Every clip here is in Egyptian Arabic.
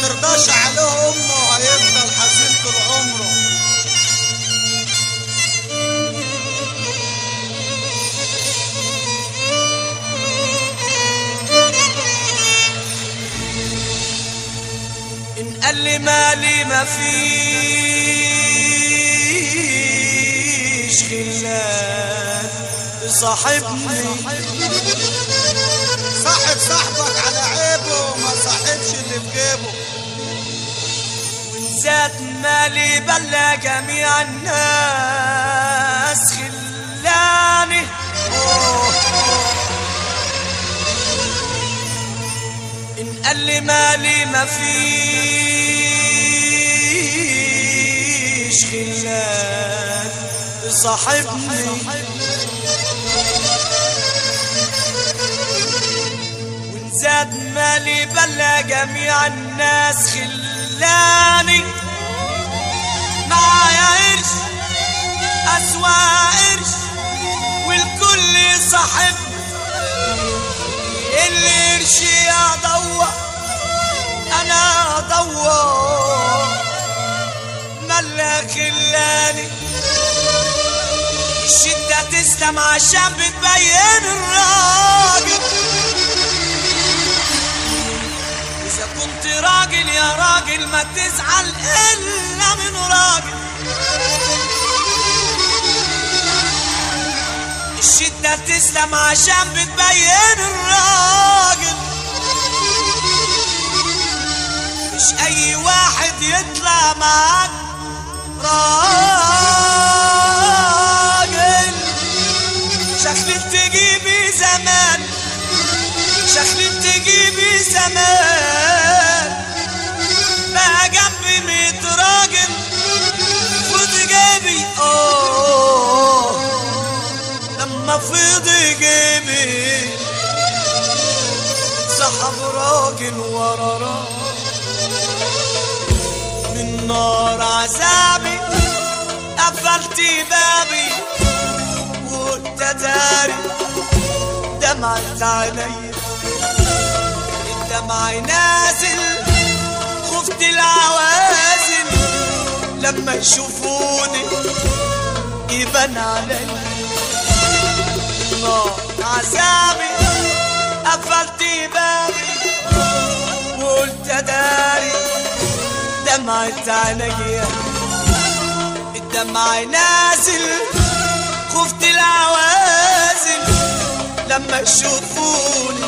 ترضاش عليه امه هيفضل حزين طول عمره إن قال لي مالي ما فيش خلان تصاحبني صاحب صاحبك على عيبه وما صاحبش اللي في جيبه وإن زاد مالي بلا جميع الناس خلاني أوه. إن قال لي مالي ما فيش خلان تصاحبني وإن زاد مالي بلا جميع الناس خلاني معايا قرش أسوأ قرش والكل صاحبني اللي قرشي أدور أنا أدور ملا خلاني الشدة تسلم عشان بتبين الراجل إذا كنت راجل يا راجل ما تزعل إلا من راجل الشدة تسلم عشان بتبين الراجل مش أي واحد يطلع معاك راجل شكلك تجيبي زمان شكلك تجيبي زمان بقى جنبي ميت راجل خد جيبي اوه لما فض جيبي سحب راجل ورا راجل من نار عذابي قفلت بابي وقلت داري دمعت عليا الدمع نازل خفت العوازل لما يشوفوني يبان عليا نار عذابي قفلت بابي وقلت داري دمعت عليا الدمع نازل خفت العوازل لما يشوفوني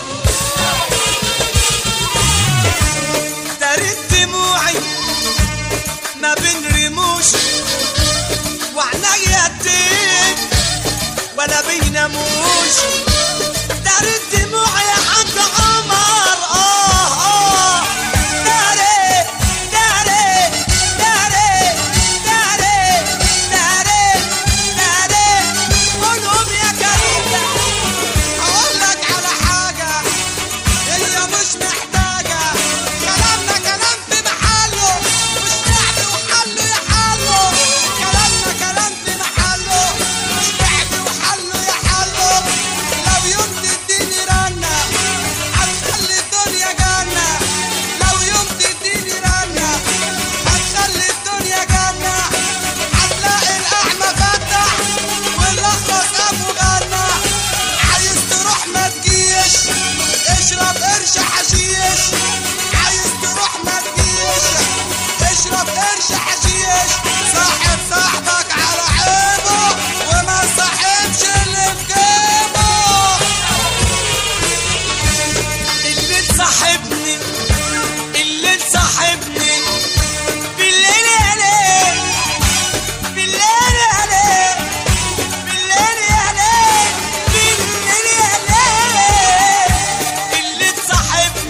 دارت دموعي ما بين رموش وعنايا الدين ولا بيناموش دارت دموعي يا حاج عمر اه اه داري داري داري داري داري داري قولهم يا كريم هقول لك على حاجة هي مش محتاجة كلامنا كلام في محله مش لعب وحله يحله كلامنا كلام في محله مش لعب وحله يحله لو يوم تديني رنة هتخلي الدنيا جنة لو يوم تديني رنة هتخلي الدنيا جنة هتلاقي الأعمى فتح والأخرس أبو غنى عايز تروح ما تجيش اشرب قرش حشيش عايز تروح ما تجيش اشرب قرش حشيش صاحب صاحبك على عيبه وما صاحبش اللي في جيبه اللي تصاحبني اللي تصاحبني بالليل يا ليل بالليل يا ليل بالليل يا ليل بالليل يا ليل اللي تصاحبني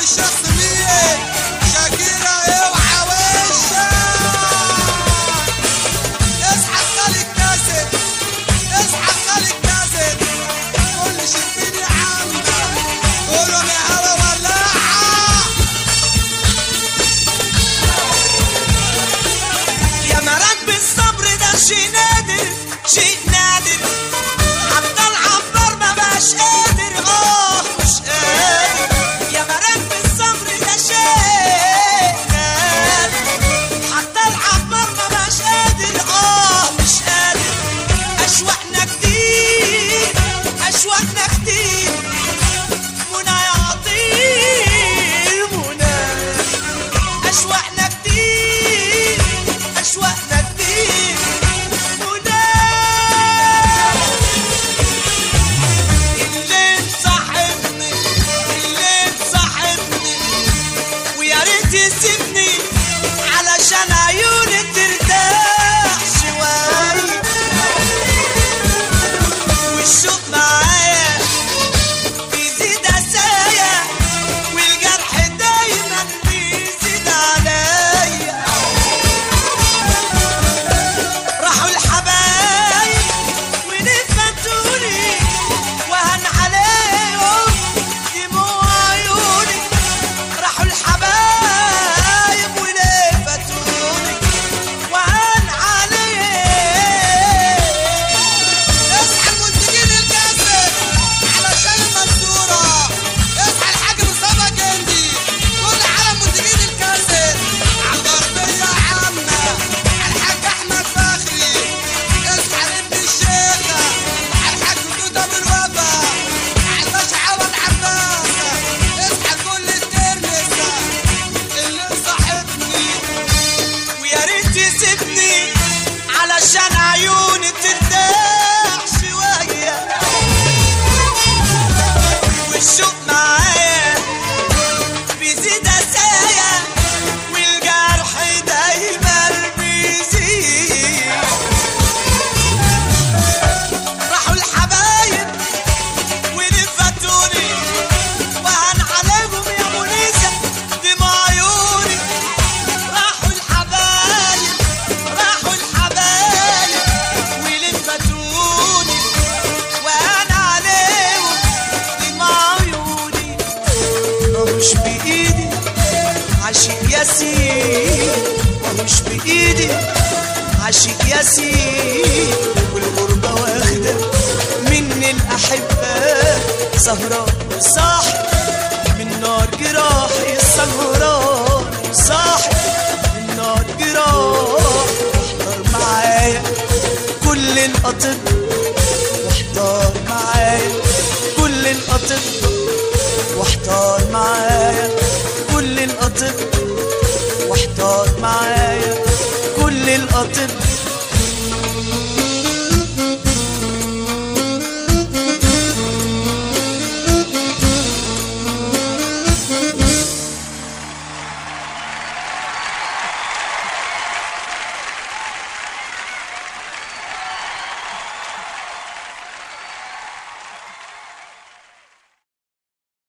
الشخص مين شاكيرة اوعى وشك اصحى خليك كاسد اصحى خليك كاسد كل شفيني عندك قولوا يا هوا ولاعة يا مرات بالصبر ده شيء نادر شيء نادر حتى العبار ما بقاش قادر اه مش قادر يا مرات بالصبر ده شيء نادر حتى العبار ما بقاش قادر اه مش قادر اشواقنا كتير اشواقنا كتير منى يعطير منى أشواقنا كتير أشواقنا كتير منى الليل صاحبني الليل صاحبني ويا ريت يسيبني علشان عيوني ترتاح شوية والشوق معايا بيزيد أسايا والجرح دايما بيزيد عليا راحوا الحبايب ونفتوني وهن عليهم دموع عيوني راحوا الحبايب ونفتوني وهن عليهم اصحى المنتجين الكاسد علشان المنصورة اصحى الحاج مصطفى جندي كل عالم منتجين الكاسد عالغربية عامة عالحاج احمد فخري اصحى لابن الشيخة عالحاج دودة بالوفا عالباشا عوض عباسة اصحى لكل الترمسة اللي صاحبني ويا ريت يسيبني علشان عيوني ترتاح شوية والشوق معايا بيزيد أسايا والجرح دايما بيزيد راحوا الحبايب ونفتوني وهن عليهم يا منيسة دموع عيوني راحوا الحبايب راحوا الحبايب ولفتوني وانا عليهم دموع عيوني مش بايدي عاشق ياسين مش بايدي عاشق ياسين والغربة واخدة مني الأحبة سهران صاحب من نار جراحي السهران صاحب من نار جراح واحضر معايا كل الأطباء واحضر معايا كل الأطباء واحضر معايا كل الأطباء واحضر معايا كل الأطباء